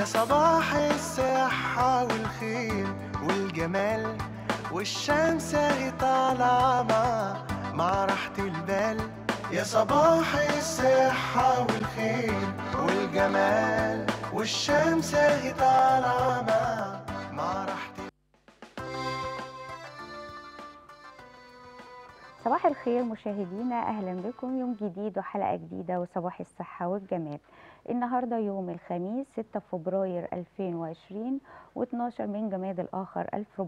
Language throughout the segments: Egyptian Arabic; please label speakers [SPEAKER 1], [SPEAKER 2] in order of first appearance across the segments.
[SPEAKER 1] صباح الصحة والخير والجمال والشمس اهي طالعة مع مع راحة البال يا صباح الصحة والخير والجمال والشمس اهي طالعة مع مع راحة
[SPEAKER 2] صباح الخير مشاهدينا اهلا بكم يوم جديد وحلقه جديده وصباح الصحه والجمال النهارده يوم الخميس 6 فبراير 2020 و12 من جماد الاخر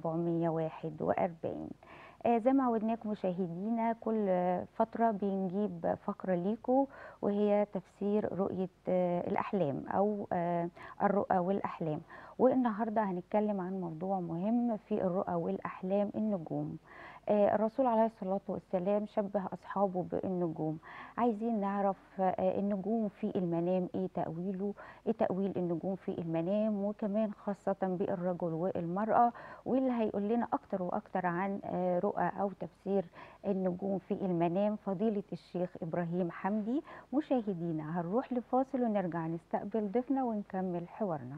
[SPEAKER 2] 1441 آه زي ما عودناكم مشاهدينا كل فتره بنجيب فقره ليكم وهي تفسير رؤيه آه الاحلام او آه الرؤى والاحلام والنهارده هنتكلم عن موضوع مهم في الرؤى والاحلام النجوم آه، الرسول عليه الصلاة والسلام شبه أصحابه بالنجوم عايزين نعرف آه، النجوم في المنام إيه تأويله إيه تأويل النجوم في المنام وكمان خاصة بالرجل والمرأة واللي هيقول لنا أكتر وأكتر عن آه، رؤى أو تفسير النجوم في المنام فضيلة الشيخ إبراهيم حمدي مشاهدينا هنروح لفاصل ونرجع نستقبل ضيفنا ونكمل حوارنا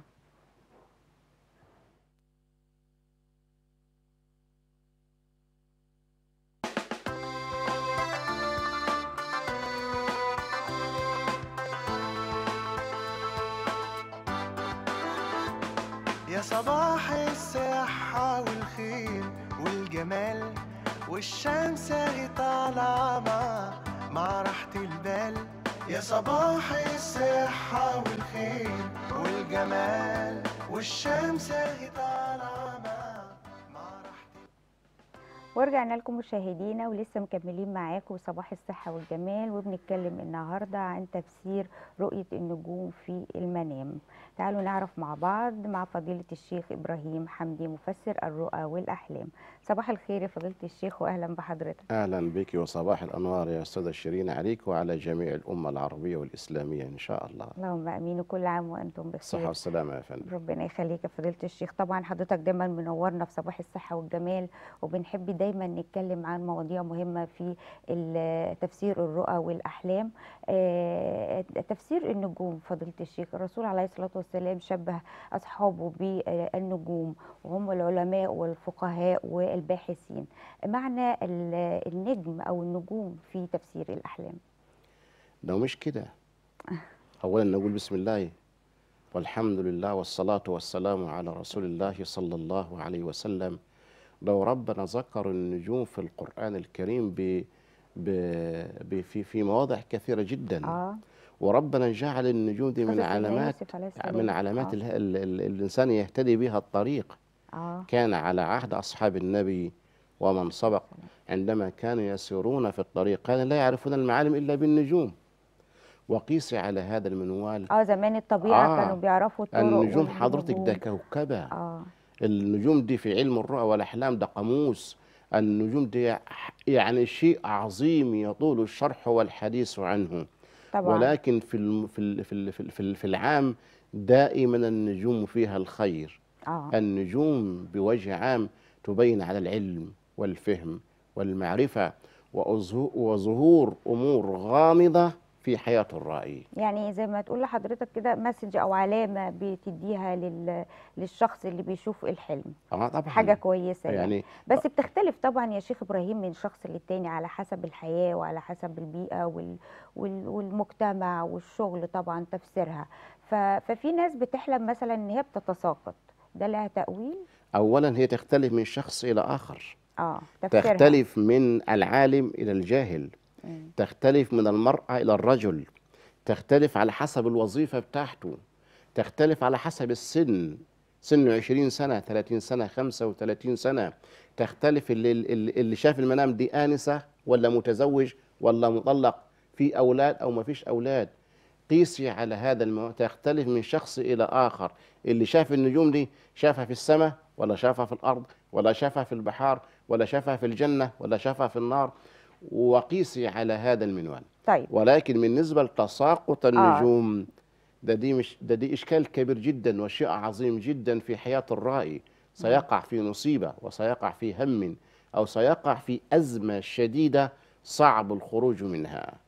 [SPEAKER 1] يا صباح الصحة والخير والجمال والشمس اهي طالعة مع مع راحة البال يا صباح الصحة والخير والجمال والشمس اهي طالعة مع مع راحة
[SPEAKER 2] ورجعنا لكم مشاهدينا ولسه مكملين معاكم صباح الصحة والجمال وبنتكلم النهاردة عن تفسير رؤية النجوم في المنام تعالوا نعرف مع بعض مع فضيلة الشيخ إبراهيم حمدي مفسر الرؤى والأحلام صباح الخير يا فضيلة الشيخ وأهلا بحضرتك
[SPEAKER 3] أهلا بك وصباح الأنوار يا أستاذة شيرين عليك وعلى جميع الأمة العربية والإسلامية إن شاء الله
[SPEAKER 2] اللهم امين وكل عام وانتم
[SPEAKER 3] الصحة
[SPEAKER 2] بخير
[SPEAKER 3] والسلامة يا فندم
[SPEAKER 2] ربنا يخليك يا فضيله الشيخ طبعا حضرتك دايما منورنا في صباح الصحه والجمال وبنحب دايما نتكلم عن مواضيع مهمه في ال- تفسير الرؤى والاحلام آه، تفسير النجوم فضيله الشيخ الرسول عليه الصلاه والسلام شبه اصحابه بالنجوم وهم العلماء والفقهاء والباحثين معنى ال- النجم او النجوم في تفسير الاحلام
[SPEAKER 3] لو مش كده أولا نقول بسم الله والحمد لله والصلاة والسلام على رسول الله صلى الله عليه وسلم لو ربنا ذكر النجوم في القرآن الكريم ب ب ب في في مواضع كثيرة جدا
[SPEAKER 2] اه
[SPEAKER 3] وربنا جعل النجوم دي من
[SPEAKER 2] قصص سيدنا
[SPEAKER 3] علامات
[SPEAKER 2] يوسف عليه السلام.
[SPEAKER 3] من علامات
[SPEAKER 2] آه.
[SPEAKER 3] ال ال ال الإنسان يهتدي بها الطريق
[SPEAKER 2] اه
[SPEAKER 3] كان على عهد أصحاب النبي ومن سبق عندما كانوا يسيرون في الطريق كانوا لا يعرفون المعالم إلا بالنجوم وقيس على هذا المنوال
[SPEAKER 2] اه زمان الطبيعه
[SPEAKER 3] آه.
[SPEAKER 2] كانوا بيعرفوا الطرق
[SPEAKER 3] النجوم
[SPEAKER 2] والنجوم.
[SPEAKER 3] حضرتك ده كوكبة
[SPEAKER 2] اه
[SPEAKER 3] النجوم دي في علم الرؤى والأحلام ده قاموس النجوم دي يعني شيء عظيم يطول الشرح والحديث عنه
[SPEAKER 2] طبعا
[SPEAKER 3] ولكن في الم- في ال- في ال- في ال- في ال- في العام دائما النجوم فيها الخير
[SPEAKER 2] اه
[SPEAKER 3] النجوم بوجه عام تبين على العلم والفهم والمعرفة وأظهو- وظهور أمور غامضة في حياة الرائي
[SPEAKER 2] يعني زي ما تقول لحضرتك كده مسج او علامه بتديها لل... للشخص اللي بيشوف الحلم
[SPEAKER 3] آه طبعا
[SPEAKER 2] حاجه كويسه يعني.
[SPEAKER 3] يعني
[SPEAKER 2] بس بتختلف طبعا يا شيخ ابراهيم من شخص للتاني على حسب الحياه وعلى حسب البيئه وال... وال... والمجتمع والشغل طبعا تفسيرها ف... ففي ناس بتحلم مثلا ان هي بتتساقط ده لها تاويل
[SPEAKER 3] أولا هي تختلف من شخص إلى آخر
[SPEAKER 2] اه تفسيرها
[SPEAKER 3] تختلف من العالم إلى الجاهل
[SPEAKER 2] مم.
[SPEAKER 3] تختلف من المرأة إلى الرجل تختلف على حسب الوظيفة بتاعته تختلف على حسب السن سنه 20 سنة 30 سنة 35 سنة تختلف اللي, اللي اللي شاف المنام دي آنسة ولا متزوج ولا مطلق في أولاد أو ما فيش أولاد قيسي على هذا المو... تختلف من شخص إلى آخر اللي شاف النجوم دي شافها في السماء ولا شافها في الأرض ولا شافها في البحار ولا شافها في الجنة ولا شافها في النار وقيسي على هذا المنوال
[SPEAKER 2] طيب
[SPEAKER 3] ولكن بالنسبة لتساقط النجوم ده دي مش ده دي إشكال كبير جدا وشيء عظيم جدا في حياة الرائي سيقع في مصيبة وسيقع في هم أو سيقع في أزمة شديدة صعب الخروج منها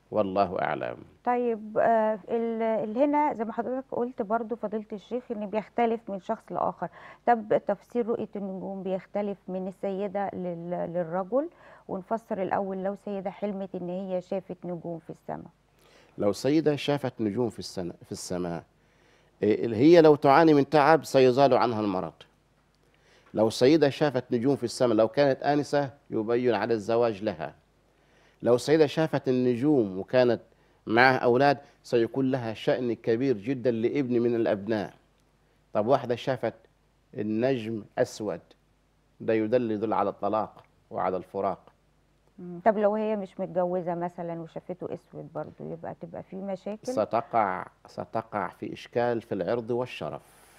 [SPEAKER 3] والله أعلم
[SPEAKER 2] طيب آه، ال- ال- هنا زي ما حضرتك قلت برضو فضيلة الشيخ ان بيختلف من شخص لآخر طب تفسير رؤية النجوم بيختلف من السيدة لل- للرجل ونفسر الأول لو سيدة حلمت ان هي شافت نجوم في السماء
[SPEAKER 3] لو سيدة شافت نجوم في السنة في السماء إيه، هي لو تعاني من تعب سيزال عنها المرض لو سيدة شافت نجوم في السماء لو كانت آنسة يبين على الزواج لها لو سيدة شافت النجوم وكانت معها أولاد سيكون لها شأن كبير جدا لابن من الأبناء طب واحدة شافت النجم أسود ده يدل يدل على الطلاق وعلى الفراق
[SPEAKER 2] مم. طب لو هي مش متجوزة مثلا وشافته اسود برضو يبقى تبقى في مشاكل
[SPEAKER 3] ستقع ستقع في إشكال في العرض والشرف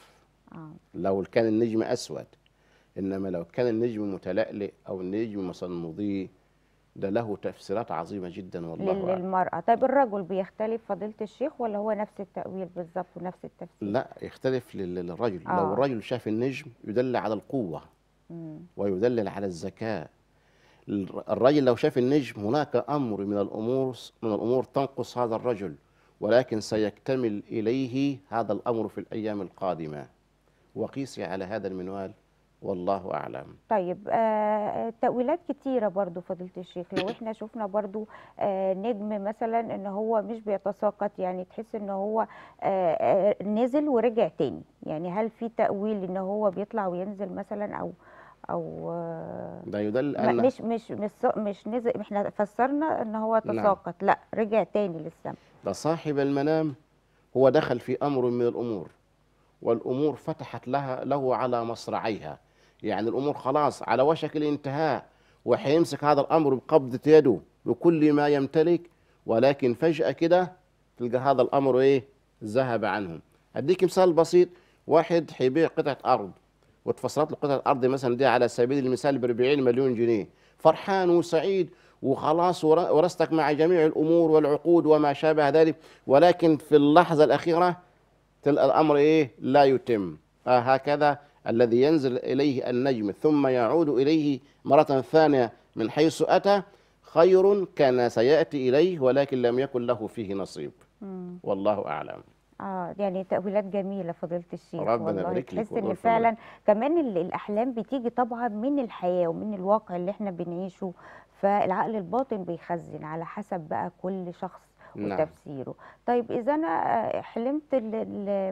[SPEAKER 2] اه
[SPEAKER 3] لو كان النجم أسود إنما لو كان النجم متلألئ أو النجم مثلا مضيء ده له تفسيرات عظيمة جدا والله
[SPEAKER 2] لل-
[SPEAKER 3] أعلم
[SPEAKER 2] للمرأة طيب الرجل بيختلف فضيلة الشيخ ولا هو نفس التأويل بالظبط ونفس التفسير
[SPEAKER 3] لا يختلف لل- للرجل
[SPEAKER 2] آه.
[SPEAKER 3] لو الرجل شاف النجم يدل على القوة
[SPEAKER 2] مم.
[SPEAKER 3] ويدلل على الذكاء الر- الرجل لو شاف النجم هناك أمر من الأمور من الأمور تنقص هذا الرجل ولكن سيكتمل إليه هذا الأمر في الأيام القادمة وقيسي على هذا المنوال والله أعلم
[SPEAKER 2] طيب آه تأويلات كتيرة برضو فضيلة الشيخ لو احنا شفنا برضو آه نجم مثلا ان هو مش بيتساقط يعني تحس ان هو آه آه نزل ورجع تاني يعني هل في تأويل ان هو بيطلع وينزل مثلا او او آه
[SPEAKER 3] ده يدل
[SPEAKER 2] ما-
[SPEAKER 3] أن
[SPEAKER 2] مش مش مش ص- مش نزل احنا فسرنا ان هو
[SPEAKER 3] نعم.
[SPEAKER 2] تساقط لا رجع تاني للسماء
[SPEAKER 3] ده صاحب المنام هو دخل في أمر من الأمور والأمور فتحت لها له على مصرعيها يعني الأمور خلاص على وشك الانتهاء وحيمسك هذا الأمر بقبضة يده بكل ما يمتلك ولكن فجأة كده تلقى هذا الأمر إيه ذهب عنهم أديك مثال بسيط واحد حيبيع قطعة أرض واتفصلت له قطعة أرض مثلا دي على سبيل المثال ب 40 مليون جنيه فرحان وسعيد وخلاص ور- ورثتك مع جميع الأمور والعقود وما شابه ذلك ولكن في اللحظة الأخيرة تلقى الأمر إيه لا يتم آه هكذا الذي ينزل إليه النجم ثم يعود إليه مرة ثانية من حيث أتى خير كان سيأتي إليه ولكن لم يكن له فيه نصيب
[SPEAKER 2] مم.
[SPEAKER 3] والله أعلم
[SPEAKER 2] اه يعني تأويلات جميلة فضيلة الشيخ
[SPEAKER 3] ربنا
[SPEAKER 2] والله
[SPEAKER 3] يبارك لك
[SPEAKER 2] تحس ان
[SPEAKER 3] ويغفر
[SPEAKER 2] فعلا كمان ال- الأحلام بتيجي طبعا من الحياة ومن الواقع اللي احنا بنعيشه فالعقل الباطن بيخزن على حسب بقى كل شخص
[SPEAKER 3] نعم.
[SPEAKER 2] وتفسيره طيب إذا أنا آه، حلمت ال ال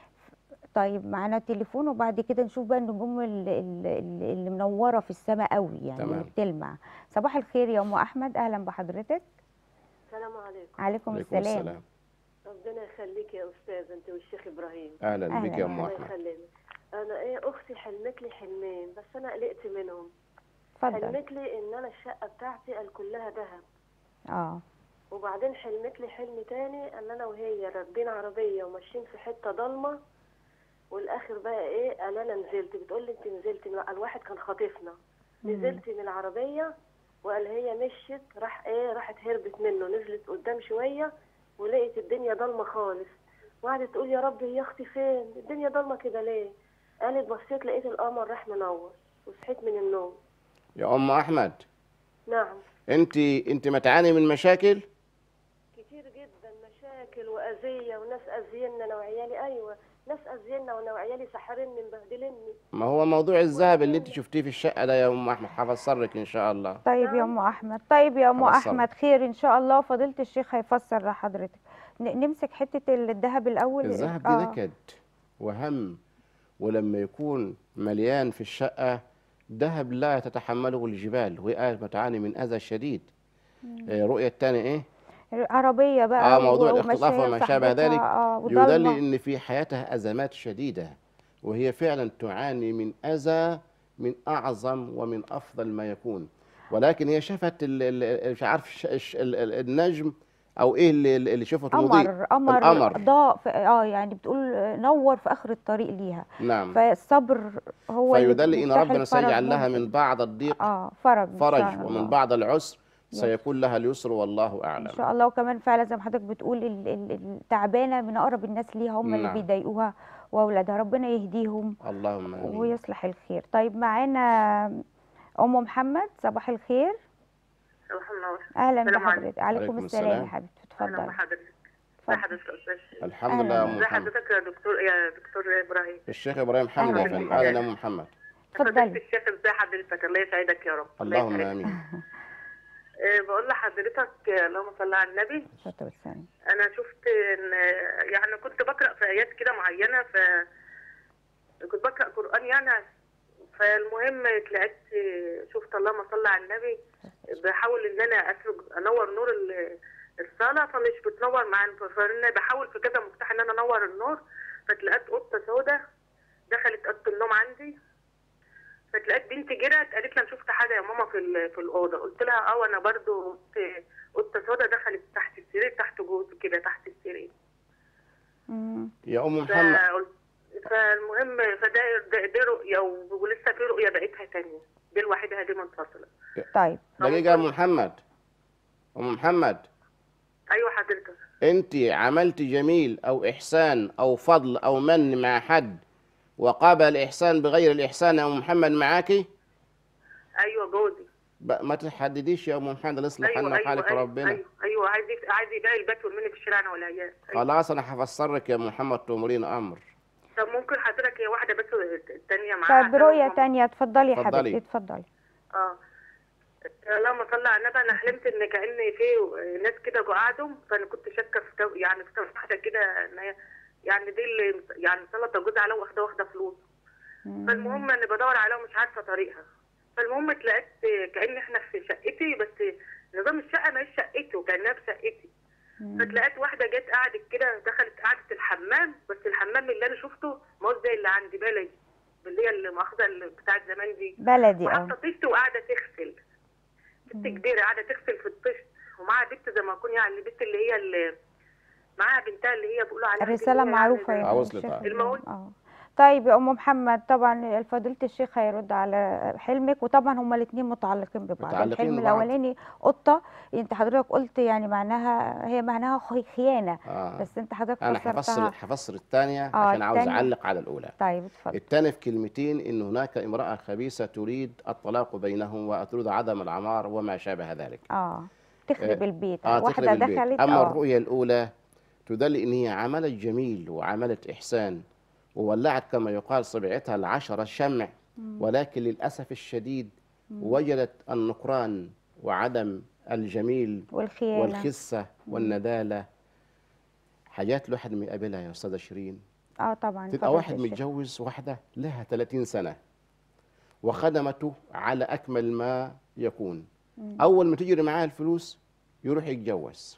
[SPEAKER 2] طيب معانا تليفون وبعد كده نشوف بقى النجوم ال- ال- ال- اللي منورة في السماء قوي يعني اللي
[SPEAKER 3] تمام.
[SPEAKER 2] بتلمع صباح الخير يا أم أحمد أهلا بحضرتك
[SPEAKER 4] السلام عليكم
[SPEAKER 2] عليكم
[SPEAKER 3] عليكم
[SPEAKER 2] السلام,
[SPEAKER 3] السلام
[SPEAKER 4] ربنا يخليك يا استاذ انت والشيخ ابراهيم
[SPEAKER 3] أهلا
[SPEAKER 2] أهلا
[SPEAKER 3] بك يا أم
[SPEAKER 4] الله
[SPEAKER 3] أحمد
[SPEAKER 4] يخليك انا ايه اختي حلمت لي حلمين بس انا قلقت منهم
[SPEAKER 2] اتفضل
[SPEAKER 4] حلمت لي ان انا الشقه بتاعتي قال كلها ذهب
[SPEAKER 2] اه
[SPEAKER 4] وبعدين حلمت لي حلم تاني ان انا وهي راكبين عربيه وماشيين في حته ضلمه والاخر بقى ايه قال انا نزلت بتقول لي انت نزلت من الواحد كان خاطفنا نزلت من العربيه وقال هي مشيت راح ايه راحت هربت منه نزلت قدام شويه ولقيت الدنيا ضلمه خالص وقعدت تقول يا رب هي اختي فين الدنيا ضلمه كده ليه قالت بصيت لقيت القمر راح منور وصحيت من النوم
[SPEAKER 3] يا أم أحمد
[SPEAKER 4] نعم
[SPEAKER 3] أنت أنت ما تعاني من مشاكل
[SPEAKER 4] كتير جدا مشاكل واذيه وناس اذينا انا وعيالي ايوه ناس اذينا وانا وعيالي سحرني مبهدلني
[SPEAKER 3] ما هو موضوع الذهب اللي أنت شفتيه في الشقة ده يا أم أحمد حفسرك إن شاء الله
[SPEAKER 2] طيب يا ام احمد طيب يا ام
[SPEAKER 3] خلاص
[SPEAKER 2] احمد خير ان شاء الله فضيله الشيخ هيفسر لحضرتك ن- نمسك حته الذهب الاول
[SPEAKER 3] الذهب
[SPEAKER 2] آه.
[SPEAKER 3] دي نكد وهم ولما يكون مليان في الشقة ذهب لا تتحمله الجبال وهي قاعدة تعاني من أذى شديد آه، رؤية الثانية إيه؟
[SPEAKER 2] عربيه بقى
[SPEAKER 3] آه موضوع
[SPEAKER 2] و-
[SPEAKER 3] الاختلاف
[SPEAKER 2] وماشية
[SPEAKER 3] وما شابه
[SPEAKER 2] صاحبتها،
[SPEAKER 3] ذلك
[SPEAKER 2] اه
[SPEAKER 3] يدل
[SPEAKER 2] وضلمه
[SPEAKER 3] ان في حياتها ازمات شديده وهي فعلا تعاني من اذى من اعظم ومن افضل ما يكون ولكن هي شافت ال- ال- مش عارف ش- ش- ال- ال- النجم او ايه اللي, اللي شافته مضيء
[SPEAKER 2] قمر قمر
[SPEAKER 3] القمر.
[SPEAKER 2] ضاء في- اه يعني بتقول نور في اخر الطريق ليها
[SPEAKER 3] نعم
[SPEAKER 2] فالصبر هو اللي
[SPEAKER 3] فيدل ان
[SPEAKER 2] مفتاح
[SPEAKER 3] ربنا
[SPEAKER 2] الفرج
[SPEAKER 3] سيجعل لها
[SPEAKER 2] ممكن.
[SPEAKER 3] من بعض الضيق
[SPEAKER 2] اه فرج إن شاء
[SPEAKER 3] فرج
[SPEAKER 2] الله.
[SPEAKER 3] ومن بعض العسر
[SPEAKER 2] يس.
[SPEAKER 3] سيكون لها اليسر والله
[SPEAKER 2] ان
[SPEAKER 3] اعلم
[SPEAKER 2] شاء الله وكمان فعلا زي ما حضرتك بتقول ال- ال- التعبانه من اقرب الناس ليها هم اللي
[SPEAKER 3] نعم.
[SPEAKER 2] بيضايقوها واولادها ربنا يهديهم
[SPEAKER 3] اللهم امين
[SPEAKER 2] ويصلح الخير طيب معانا ام محمد صباح الخير
[SPEAKER 5] صباح النور
[SPEAKER 2] اهلا
[SPEAKER 5] السلام عليكم.
[SPEAKER 2] بحضرتك عليكم
[SPEAKER 3] عليكم
[SPEAKER 2] السلام
[SPEAKER 3] السلام.
[SPEAKER 2] يا حبيبتي
[SPEAKER 5] اهلا
[SPEAKER 2] اتفضلي
[SPEAKER 5] بحضرتك ازي
[SPEAKER 2] اتفضل
[SPEAKER 5] حضرتك يا استاذ
[SPEAKER 3] الحمد
[SPEAKER 2] أهلا
[SPEAKER 3] لله يا أم
[SPEAKER 5] ازي
[SPEAKER 3] محمد
[SPEAKER 5] حضرتك يا دكتور يا دكتور ابراهيم
[SPEAKER 3] الشيخ ابراهيم حمد يا
[SPEAKER 2] أهلا
[SPEAKER 3] فندم
[SPEAKER 2] بحضرتك.
[SPEAKER 3] اهلا يا أم محمد
[SPEAKER 5] فضيلة
[SPEAKER 2] اتفضلي
[SPEAKER 5] الشيخ ازي حضرتك الله يسعدك يا رب الله
[SPEAKER 3] اللهم
[SPEAKER 5] يسعدك.
[SPEAKER 3] امين
[SPEAKER 5] آه، بقول لحضرتك آه، اللهم صل على النبي
[SPEAKER 2] اتفضل والسلام
[SPEAKER 5] انا شفت ان يعني كنت بقرا في ايات كده معينه ف كنت بقرا قران يعني فالمهم طلعت شفت اللهم صل على النبي بحاول ان انا اسرج انور نور ال- الصاله فمش بتنور معايا فانا بحاول في كذا مفتاح ان انا انور النور فتلاقيت قطه سوداء دخلت اوضه النوم عندي فتلاقيت بنتي جرت قالت لي انا شفت حاجه يا ماما في ال- في الاوضه قلت لها اه انا برضو شفت قطه سوداء دخلت تحت السرير تحت جوزي كده تحت السرير
[SPEAKER 2] مم.
[SPEAKER 3] يا ام محمد
[SPEAKER 5] فقلت- فالمهم فده ده, ده رؤيه و- ولسه في رؤيه بقيتها تانية دي الوحيده دي منفصله
[SPEAKER 2] طيب
[SPEAKER 3] دقيقه يا ام محمد ام محمد
[SPEAKER 5] ايوه حضرتك
[SPEAKER 3] انت عملت جميل او احسان او فضل او من مع حد وقابل الاحسان بغير الاحسان يا ام محمد معاكي
[SPEAKER 5] ايوه جوزي
[SPEAKER 3] ب- ما تحدديش يا ام محمد الله يصلح
[SPEAKER 5] ايوه
[SPEAKER 3] لنا
[SPEAKER 5] ايوه
[SPEAKER 3] حالك
[SPEAKER 5] ايوه
[SPEAKER 3] ربنا
[SPEAKER 5] ايوه, أيوة عايز يف- عايز يبيع البيت ويرميني في الشارع انا والعيال أيوة.
[SPEAKER 3] خلاص انا هفسرك يا محمد تؤمرين امر
[SPEAKER 5] طب ممكن حضرتك هي واحده بس الثانيه معاها
[SPEAKER 2] طيب
[SPEAKER 5] عشان
[SPEAKER 2] رؤية
[SPEAKER 5] هم-
[SPEAKER 2] تانية اتفضلي يا
[SPEAKER 3] اتفضلي.
[SPEAKER 2] حبيبتي اتفضلي
[SPEAKER 5] اه اللهم صل على النبي انا حلمت ان كان في ناس كده قعدوا فانا كنت شاكه في تو... يعني في واحده كده ان هي يعني دي اللي يعني سلطه جوز عليها واخده واخده فلوس
[SPEAKER 2] مم.
[SPEAKER 5] فالمهم اني بدور عليها ومش عارفه طريقها فالمهم اتلاقيت كان احنا في شقتي بس نظام الشقه ما هيش شقتي وكانها في شقتي
[SPEAKER 2] مم.
[SPEAKER 5] فتلاقيت واحده جت قعدت كده دخلت قعدت الحمام بس الحمام اللي انا شفته ما هو زي اللي عندي بلدي اللي هي المؤاخذه اللي بتاعت زمان دي
[SPEAKER 2] بلدي
[SPEAKER 5] وحاطه
[SPEAKER 2] اه
[SPEAKER 5] طشت وقاعده تغسل بنت كبيره قاعده تغسل في الطشت ومعاها بنت زي ما اكون يعني البنت اللي هي اللي معاها بنتها اللي هي بيقولوا عليها دي
[SPEAKER 2] الرسالة
[SPEAKER 5] اللي هي
[SPEAKER 2] معروفة
[SPEAKER 5] يعني
[SPEAKER 2] يا
[SPEAKER 3] آه،
[SPEAKER 2] أم
[SPEAKER 3] وصلت،
[SPEAKER 2] الشيخ
[SPEAKER 3] آه.
[SPEAKER 2] إبراهيم.
[SPEAKER 5] الموت.
[SPEAKER 2] اه طيب يا ام محمد طبعا فضيله الشيخ هيرد على حلمك وطبعا هما الاثنين متعلقين ببعض
[SPEAKER 3] متعلقين
[SPEAKER 2] الحلم
[SPEAKER 3] ببعض.
[SPEAKER 2] الاولاني قطه انت حضرتك قلت يعني معناها هي معناها خي- خيانه
[SPEAKER 3] آه.
[SPEAKER 2] بس انت حضرتك
[SPEAKER 3] انا هفسر
[SPEAKER 2] فسرتها
[SPEAKER 3] هفسر الثانيه
[SPEAKER 2] آه،
[SPEAKER 3] عشان عاوز
[SPEAKER 2] التانية.
[SPEAKER 3] اعلق على الاولى
[SPEAKER 2] طيب اتفضل
[SPEAKER 3] الثانية في كلمتين ان هناك امراه خبيثه تريد الطلاق بينهم وتريد عدم العمار وما شابه ذلك
[SPEAKER 2] اه تخرب
[SPEAKER 3] آه،
[SPEAKER 2] البيت
[SPEAKER 3] اه
[SPEAKER 2] واحده
[SPEAKER 3] تخرب البيت
[SPEAKER 2] دخلت
[SPEAKER 3] اما
[SPEAKER 2] اه
[SPEAKER 3] الرؤيه الاولى تدل ان هي عملت جميل وعملت احسان وولعت كما يقال صبعتها العشرة شمع ولكن للاسف الشديد وجدت النكران وعدم الجميل
[SPEAKER 2] والخيانه
[SPEAKER 3] والخسه والنداله حاجات الواحد ما يقابلها يا استاذه شيرين
[SPEAKER 2] اه طبعا
[SPEAKER 3] تبقى
[SPEAKER 2] فضيلة
[SPEAKER 3] واحد
[SPEAKER 2] الشيخ.
[SPEAKER 3] متجوز واحدة لها 30 سنة وخدمته على أكمل ما يكون أول ما تجري معاه الفلوس يروح يتجوز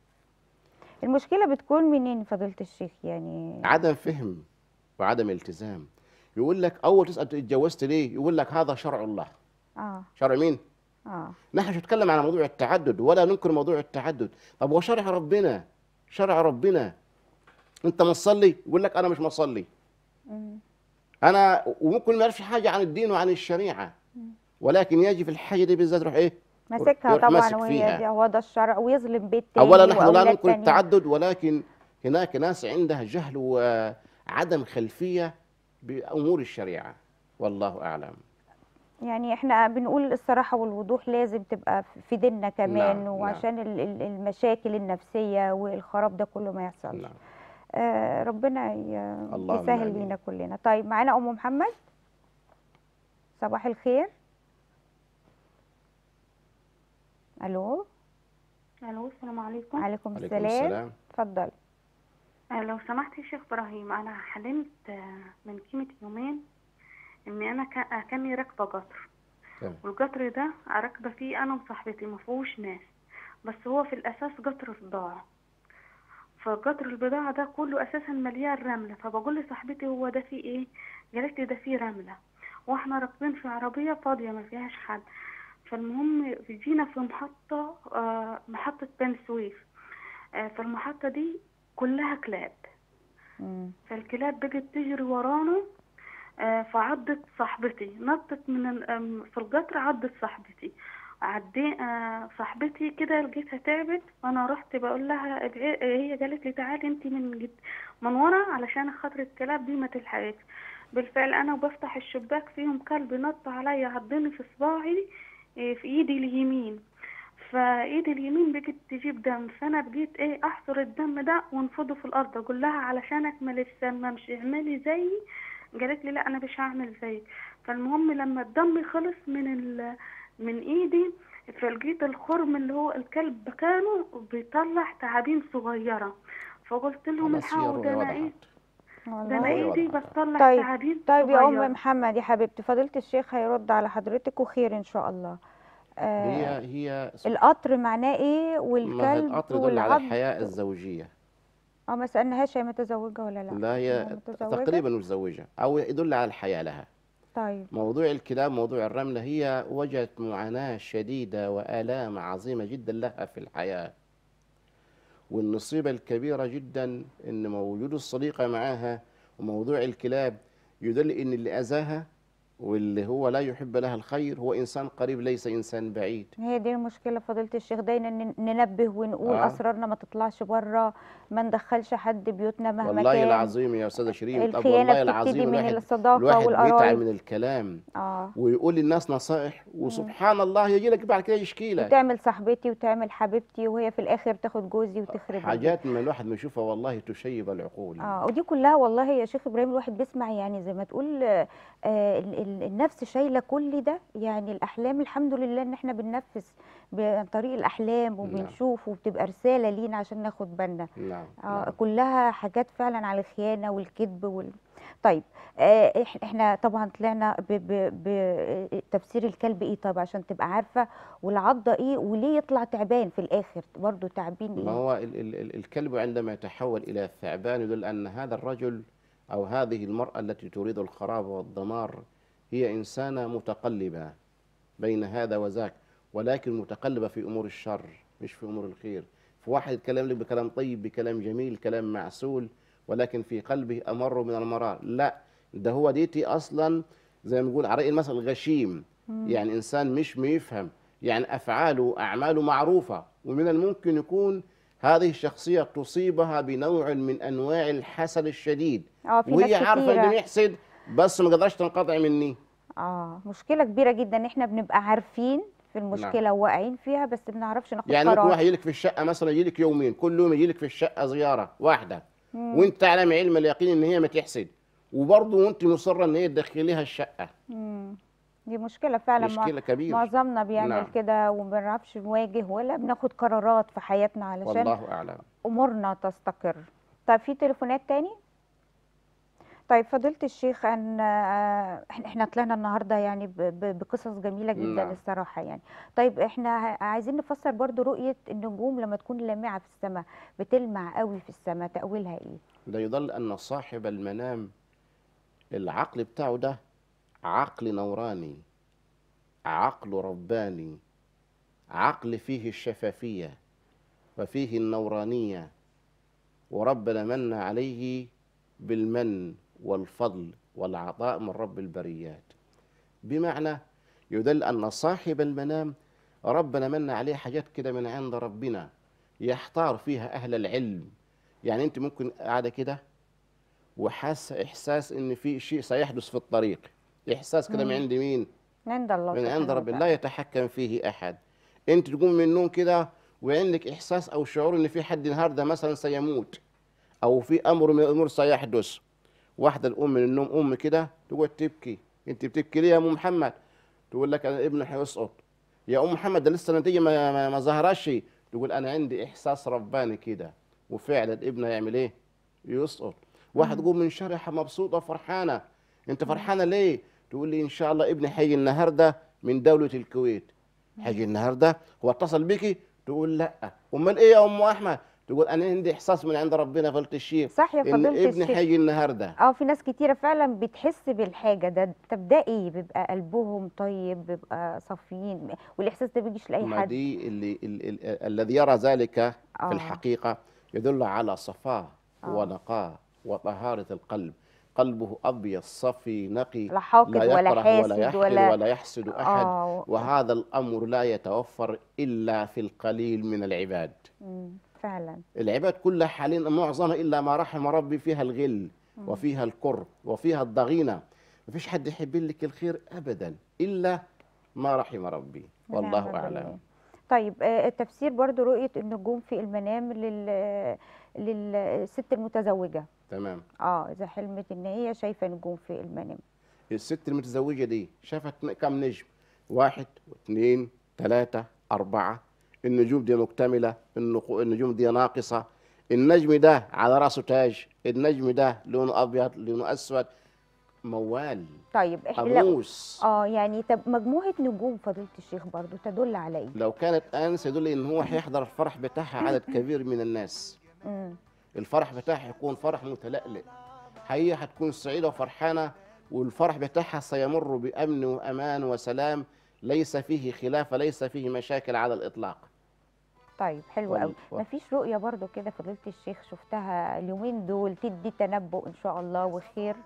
[SPEAKER 2] المشكله بتكون منين فضيله الشيخ يعني
[SPEAKER 3] عدم فهم وعدم التزام يقول لك أول تسأل اتجوزت ليه يقول لك هذا شرع الله
[SPEAKER 2] اه
[SPEAKER 3] شرع مين؟
[SPEAKER 2] اه
[SPEAKER 3] نحن مش نتكلم عن موضوع التعدد ولا ننكر موضوع التعدد طب هو شرع ربنا شرع ربنا انت مصلي يقول لك انا مش مصلي
[SPEAKER 2] مم.
[SPEAKER 3] انا وممكن ما يعرفش حاجه عن الدين وعن الشريعه ولكن يجي في الحاجه دي بالذات يروح ايه
[SPEAKER 2] ماسكها
[SPEAKER 3] يروح
[SPEAKER 2] طبعا
[SPEAKER 3] ماسك
[SPEAKER 2] وهي
[SPEAKER 3] فيها.
[SPEAKER 2] دي هو ده الشرع ويظلم بيت تاني
[SPEAKER 3] اولا نحن لا
[SPEAKER 2] وأولاد
[SPEAKER 3] ننكر
[SPEAKER 2] تانيين.
[SPEAKER 3] التعدد ولكن هناك ناس عندها جهل وعدم خلفيه بامور الشريعه والله اعلم
[SPEAKER 2] يعني احنا بنقول الصراحة والوضوح لازم تبقى في ديننا كمان
[SPEAKER 3] نعم،
[SPEAKER 2] وعشان ال- ال- المشاكل النفسية والخراب ده كله ما يحصلش
[SPEAKER 3] نعم
[SPEAKER 2] آه ربنا ي-
[SPEAKER 3] اللهم
[SPEAKER 2] يسهل
[SPEAKER 3] آمين.
[SPEAKER 2] لينا كلنا طيب معانا ام محمد صباح الخير الو
[SPEAKER 6] الو السلام عليكم
[SPEAKER 2] عليكم
[SPEAKER 3] عليكم
[SPEAKER 2] السلام
[SPEAKER 3] السلام
[SPEAKER 2] اتفضل
[SPEAKER 6] آه، لو سمحت يا شيخ ابراهيم انا حلمت آه، من قيمه يومين ان انا كا- كاني راكبه قطر
[SPEAKER 3] تمام.
[SPEAKER 6] والقطر ده راكبه فيه انا وصاحبتي ما فيهوش ناس بس هو في الاساس قطر بضاعه فقطر البضاعه ده كله اساسا مليان رمله فبقول لصاحبتي هو ده فيه ايه قالت لي ده فيه رمله واحنا راكبين في عربيه فاضيه ما فيهاش حد فالمهم جينا في محطه آه، محطه بني سويف آه، فالمحطه دي كلها كلاب
[SPEAKER 2] مم.
[SPEAKER 6] فالكلاب بقت تجري ورانا آه، فعضت صاحبتي نطت من ال- آم، في القطر عضت صاحبتي عدي آه، صاحبتي كده لقيتها تعبت وانا رحت بقول لها ابعي- هي قالت لي تعالي انت من جد من ورا علشان خاطر الكلاب دي ما تلحقش بالفعل انا وبفتح الشباك فيهم كلب نط عليا عضني في صباعي آه، في ايدي اليمين ف فايدي اليمين بقت تجيب دم فانا بقيت ايه احصر الدم ده وانفضه في الارض اقول لها علشان اكمل السم امشي اعملي زيي قالت لي لا انا مش هعمل زيك فالمهم لما الدم خلص من ال... من ايدي فلقيت الخرم اللي هو الكلب كانوا بيطلع تعابين صغيره فقلت لهم
[SPEAKER 3] خلاص هي
[SPEAKER 6] الحقوا ده
[SPEAKER 3] الرؤية
[SPEAKER 6] انا ايه
[SPEAKER 3] وضحت
[SPEAKER 6] ده
[SPEAKER 2] والله
[SPEAKER 6] انا
[SPEAKER 3] الرؤية
[SPEAKER 6] ايدي
[SPEAKER 3] وضحت.
[SPEAKER 6] بتطلع
[SPEAKER 2] طيب
[SPEAKER 6] تعابين
[SPEAKER 2] طيب يا
[SPEAKER 6] صغيرة.
[SPEAKER 2] ام محمد يا حبيبتي فضيله الشيخ هيرد على حضرتك وخير ان شاء الله آه
[SPEAKER 3] هي هي
[SPEAKER 2] القطر معناه ايه
[SPEAKER 3] ما هي
[SPEAKER 2] والكلب
[SPEAKER 3] القطر يدل على
[SPEAKER 2] والعض
[SPEAKER 3] الحياة الزوجية
[SPEAKER 2] اه ما سالناهاش هي متزوجه ولا لا
[SPEAKER 3] لا هي
[SPEAKER 2] متزوجة؟
[SPEAKER 3] تقريبا متزوجة أو يدل على الحياة لها
[SPEAKER 2] طيب
[SPEAKER 3] موضوع الكلاب موضوع الرملة هي وجدت معاناة شديدة وآلام عظيمة جدا لها في الحياة والنصيبة الكبيرة جدا إن موجود الصديقة معاها وموضوع الكلاب يدل إن اللي أذاها واللي هو لا يحب لها الخير هو إنسان قريب ليس إنسان بعيد
[SPEAKER 2] هي دي المشكله فضيله الشيخ دايما ن- ننبه ونقول
[SPEAKER 3] آه.
[SPEAKER 2] اسرارنا ما تطلعش بره ما ندخلش حد بيوتنا مهما
[SPEAKER 3] والله
[SPEAKER 2] كان
[SPEAKER 3] العظيم يا أستاذة شيرين طب
[SPEAKER 2] الخيانه
[SPEAKER 3] والله
[SPEAKER 2] بتبتدي
[SPEAKER 3] العظيم
[SPEAKER 2] من
[SPEAKER 3] الواحد
[SPEAKER 2] الصداقه
[SPEAKER 3] الواحد بيتعب
[SPEAKER 2] والقرايب
[SPEAKER 3] من الكلام
[SPEAKER 2] اه
[SPEAKER 3] ويقول للناس نصائح وسبحان الله يجي لك بعد كده يشكي لك
[SPEAKER 2] وتعمل صاحبتي وتعمل حبيبتي وهي في الاخر تاخد جوزي وتخرب البيت.
[SPEAKER 3] حاجات من الواحد ما يشوفها والله تشيب العقول
[SPEAKER 2] اه ودي كلها والله يا شيخ ابراهيم الواحد بيسمع يعني زي ما تقول آه ال- ال- النفس شايله كل ده يعني الاحلام الحمد لله ان احنا بننفذ عن طريق الاحلام وبنشوف وبتبقى رساله لينا عشان ناخد بالنا
[SPEAKER 3] نعم
[SPEAKER 2] آه
[SPEAKER 3] نعم.
[SPEAKER 2] كلها حاجات فعلا على الخيانه والكذب وال... طيب آه إح- احنا طبعا طلعنا بتفسير الكلب ايه طيب عشان تبقى عارفه والعضه ايه وليه يطلع تعبان في الاخر برضو تعبين
[SPEAKER 3] ما
[SPEAKER 2] ايه
[SPEAKER 3] هو ال ال ال الكلب عندما يتحول إلى الثعبان يدل أن هذا الرجل أو هذه المرأة التي تريد الخراب والدمار هي إنسانة متقلبة بين هذا وذاك ولكن متقلبة في أمور الشر مش في أمور الخير فواحد يتكلم لك بكلام طيب بكلام جميل كلام معسول ولكن في قلبه أمر من المرار لا ده هو ديتي أصلا زي ما نقول على رأي المثل غشيم يعني إنسان مش بيفهم يعني أفعاله وأعماله معروفة ومن الممكن يكون هذه الشخصية تصيبها بنوع من أنواع الحسد الشديد
[SPEAKER 2] اه في
[SPEAKER 3] وهي
[SPEAKER 2] ناس
[SPEAKER 3] عارفة
[SPEAKER 2] كتيرة.
[SPEAKER 3] إنه يحسد بس ما قدرش تنقطع مني
[SPEAKER 2] اه مشكله كبيره جدا ان احنا بنبقى عارفين في المشكله وواقعين فيها بس ما بنعرفش ناخد
[SPEAKER 3] يعني ممكن
[SPEAKER 2] قرار
[SPEAKER 3] واحد يجيلك في الشقة مثلا يجيلك يومين كل يوم يجيلك في الشقة زيارة واحدة وانت تعلم علم اليقين ان هي ما تحسد وبرضه وانت مصرة ان هي تدخليها الشقة
[SPEAKER 2] مم. دي مشكله فعلا مع-
[SPEAKER 3] مشكلة كبيرة
[SPEAKER 2] معظمنا بيعمل
[SPEAKER 3] نعم.
[SPEAKER 2] كده وما بنعرفش نواجه ولا بناخد قرارات في حياتنا علشان
[SPEAKER 3] والله أعلم
[SPEAKER 2] امورنا تستقر طيب في تليفونات تاني طيب فضيلة الشيخ ان آه، احنا إحنا طلعنا النهارده يعني ب- ب- بقصص جميله جدا
[SPEAKER 3] نعم.
[SPEAKER 2] الصراحه يعني طيب احنا ع- عايزين نفسر برضو رؤيه النجوم لما تكون لامعه في السماء بتلمع قوي في السماء تاويلها ايه
[SPEAKER 3] ده يظل أن صاحب المنام العقل بتاعه ده عقل نوراني عقل رباني عقل فيه الشفافية وفيه النورانية وربنا من عليه بالمن والفضل والعطاء من رب البريات بمعنى يدل أن صاحب المنام ربنا من عليه حاجات كده من عند ربنا يحتار فيها أهل العلم يعني أنت ممكن قاعدة كده وحاسة إحساس إن في شيء سيحدث في الطريق إحساس كده من
[SPEAKER 2] مم.
[SPEAKER 3] عند مين؟
[SPEAKER 2] عند الله
[SPEAKER 3] من عند
[SPEAKER 2] سبحانه
[SPEAKER 3] رب
[SPEAKER 2] وتعالى.
[SPEAKER 3] لا يتحكم فيه أحد أنت تقوم من النوم كده وعندك إحساس أو شعور إن في حد النهاردة مثلا سيموت أو في أمر من الأمور سيحدث واحدة الأم من النوم أم كده تقعد تبكي أنت بتبكي ليه يا أم محمد؟ تقول لك أنا ابني هيسقط يا أم محمد ده لسه النتيجة ما, ما, ما ظهرش تقول أنا عندي إحساس رباني كده وفعلا ابنها يعمل إيه؟ يسقط واحد يقوم من شرحة مبسوطة فرحانة أنت فرحانة ليه؟ تقول لي إن شاء الله ابني هيجي النهاردة من دولة الكويت هيجي النهاردة هو اتصل بيكي تقول لا أمال إيه يا أم أحمد؟ تقول أنا عندي إحساس من عند ربنا فضيلة الشيخ
[SPEAKER 2] صح يا
[SPEAKER 3] إن
[SPEAKER 2] فضيلة
[SPEAKER 3] ابني
[SPEAKER 2] الشيخ
[SPEAKER 3] هيجي النهاردة
[SPEAKER 2] اه في ناس كتيرة فعلا بتحس بالحاجة ده طب ده ايه بيبقى قلبهم طيب بيبقى صافيين والاحساس ده بيجيش لاي
[SPEAKER 3] ما
[SPEAKER 2] حد
[SPEAKER 3] دي اللي ال ال الذي يرى ذلك
[SPEAKER 2] آه.
[SPEAKER 3] في الحقيقة يدل على صفاه
[SPEAKER 2] آه.
[SPEAKER 3] ونقاه وطهارة القلب قلبه أبيض صفي نقي
[SPEAKER 2] لا حاقد
[SPEAKER 3] لا
[SPEAKER 2] ولا
[SPEAKER 3] يكره
[SPEAKER 2] حاسد
[SPEAKER 3] ولا يحقد
[SPEAKER 2] ولا
[SPEAKER 3] ولا يحسد أحد
[SPEAKER 2] اه
[SPEAKER 3] وهذا الأمر لا يتوفر إلا في القليل من العباد
[SPEAKER 2] مم، فعلا
[SPEAKER 3] العباد كلها حاليا معظمها إلا ما رحم ربي فيها الغل وفيها الكره وفيها الضغينة ما فيش حد يحب لك الخير أبدا إلا ما رحم ربي
[SPEAKER 2] ونعم
[SPEAKER 3] والله
[SPEAKER 2] بالله.
[SPEAKER 3] أعلم
[SPEAKER 2] طيب آه، التفسير برضو رؤية النجوم في المنام لل للست المتزوجة
[SPEAKER 3] تمام
[SPEAKER 2] اه اذا حلمت ان هي شايفة نجوم في المنام
[SPEAKER 3] الست المتزوجة دي شافت كم نجم واحد واثنين ثلاثة أربعة النجوم دي مكتملة النقو- النجوم دي ناقصة النجم ده على رأسه تاج النجم ده لونه أبيض لونه أسود موال
[SPEAKER 2] طيب احنا لو
[SPEAKER 3] أموس
[SPEAKER 2] اه يعني طب مجموعة نجوم فضيلة الشيخ برضو تدل على ايه؟
[SPEAKER 3] لو كانت أنس يدل إن هو هيحضر الفرح بتاعها عدد كبير من الناس
[SPEAKER 2] مم.
[SPEAKER 3] الفرح بتاعها يكون فرح متلألئ هي هتكون سعيدة وفرحانة والفرح بتاعها سيمر بأمن وأمان وسلام ليس فيه خلاف ليس فيه مشاكل على الإطلاق
[SPEAKER 2] طيب حلو
[SPEAKER 3] وال-
[SPEAKER 2] قوي
[SPEAKER 3] و-
[SPEAKER 2] مفيش رؤية برضو كده فضيلة الشيخ شفتها اليومين دول تدي تنبؤ ان شاء الله وخير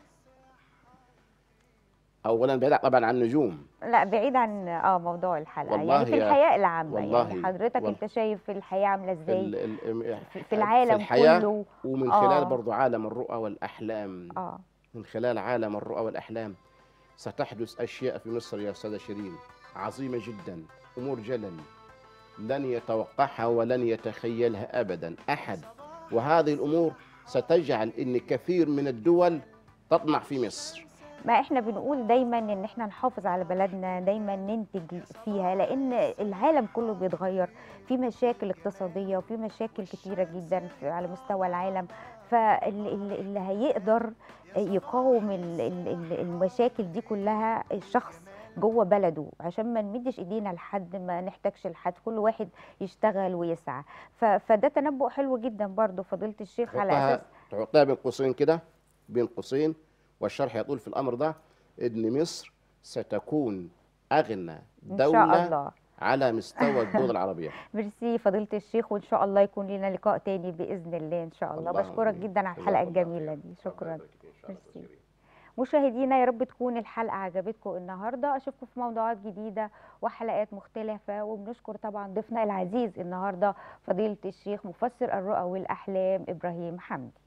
[SPEAKER 3] أولا بعيد طبعا عن النجوم
[SPEAKER 2] لا بعيد عن اه موضوع الحلقة
[SPEAKER 3] والله
[SPEAKER 2] يعني في
[SPEAKER 3] يا-
[SPEAKER 2] الحياة العامة
[SPEAKER 3] والله
[SPEAKER 2] يعني حضرتك
[SPEAKER 3] وال-
[SPEAKER 2] انت شايف الحياة عاملة ازاي
[SPEAKER 3] ال- ال-
[SPEAKER 2] في- في العالم
[SPEAKER 3] الحياة
[SPEAKER 2] كله
[SPEAKER 3] ومن
[SPEAKER 2] آه.
[SPEAKER 3] خلال برضو عالم الرؤى والأحلام
[SPEAKER 2] اه
[SPEAKER 3] من خلال عالم الرؤى والأحلام ستحدث أشياء في مصر يا أستاذة شيرين عظيمة جدا أمور جلل لن يتوقعها ولن يتخيلها أبدا أحد وهذه الأمور ستجعل أن كثير من الدول تطمع في مصر
[SPEAKER 2] ما احنا بنقول دايما ان احنا نحافظ على بلدنا دايما ننتج فيها لان العالم كله بيتغير في مشاكل اقتصادية وفي مشاكل كتيرة جدا في على مستوى العالم فاللي اللي هيقدر يقاوم ال- ال- ال- المشاكل دي كلها الشخص جوه بلده عشان ما نمدش ايدينا لحد ما نحتاجش لحد كل واحد يشتغل ويسعى ف- فده تنبؤ حلو جدا برضو فضيلة الشيخ على
[SPEAKER 3] تحطها
[SPEAKER 2] اساس
[SPEAKER 3] تحطها بين قوسين كده بين قوسين والشرح يطول في الأمر ده أن مصر ستكون أغنى
[SPEAKER 2] ان شاء
[SPEAKER 3] دولة
[SPEAKER 2] الله
[SPEAKER 3] على مستوى الدول العربية
[SPEAKER 2] ميرسي فضيلة الشيخ وإن شاء الله يكون لنا لقاء تاني بإذن الله إن شاء الله
[SPEAKER 3] اللهم
[SPEAKER 2] بشكرك
[SPEAKER 3] آمين.
[SPEAKER 2] جدا على
[SPEAKER 3] جزاك
[SPEAKER 2] الحلقة
[SPEAKER 3] الله
[SPEAKER 2] الجميلة
[SPEAKER 3] خير.
[SPEAKER 2] دي
[SPEAKER 3] ربنا
[SPEAKER 2] شكرا
[SPEAKER 3] يبارك فيك إن شاء الله
[SPEAKER 2] ميرسي.
[SPEAKER 3] شيرين.
[SPEAKER 2] مشاهدينا يا رب تكون الحلقة عجبتكم النهاردة أشوفكم في موضوعات جديدة وحلقات مختلفة وبنشكر طبعا ضيفنا العزيز النهاردة فضيلة الشيخ مفسر الرؤى والأحلام إبراهيم حمدي